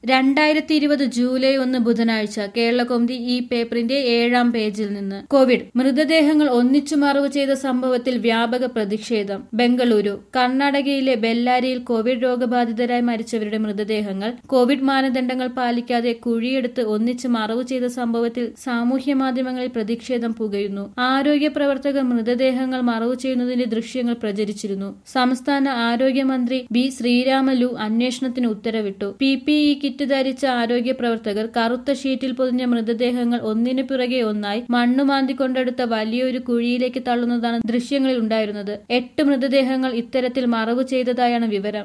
രണ്ടായിരത്തി ഇരുപത് ജൂലൈ ഒന്ന് ബുധനാഴ്ച കേരളകൗമുദി ഈ പേപ്പറിന്റെ ഏഴാം പേജിൽ നിന്ന് കോവിഡ് മൃതദേഹങ്ങൾ ഒന്നിച്ചു മറവ് ചെയ്ത സംഭവത്തിൽ വ്യാപക പ്രതിഷേധം ബംഗളൂരു കർണാടകയിലെ ബെല്ലാരിയിൽ കോവിഡ് രോഗബാധിതരായി മരിച്ചവരുടെ മൃതദേഹങ്ങൾ കോവിഡ് മാനദണ്ഡങ്ങൾ പാലിക്കാതെ കുഴിയെടുത്ത് ഒന്നിച്ച് മറവ് ചെയ്ത സംഭവത്തിൽ സാമൂഹ്യ മാധ്യമങ്ങളിൽ പ്രതിഷേധം പുകയുന്നു ആരോഗ്യ പ്രവർത്തകർ മൃതദേഹങ്ങൾ മറവ് ചെയ്യുന്നതിന്റെ ദൃശ്യങ്ങൾ പ്രചരിച്ചിരുന്നു സംസ്ഥാന ആരോഗ്യമന്ത്രി ബി ശ്രീരാമലു അന്വേഷണത്തിന് ഉത്തരവിട്ടു പി പി ഇ കിറ്റ് ധരിച്ച ആരോഗ്യ പ്രവർത്തകർ കറുത്ത ഷീറ്റിൽ പൊതിഞ്ഞ മൃതദേഹങ്ങൾ ഒന്നിനു പിറകെ ഒന്നായി മണ്ണുമാന്തി കൊണ്ടെടുത്ത വലിയൊരു കുഴിയിലേക്ക് തള്ളുന്നതാണ് ദൃശ്യങ്ങളിൽ ഉണ്ടായിരുന്നത് എട്ട് മൃതദേഹങ്ങൾ ഇത്തരത്തിൽ മറവ് ചെയ്തതായാണ് വിവരം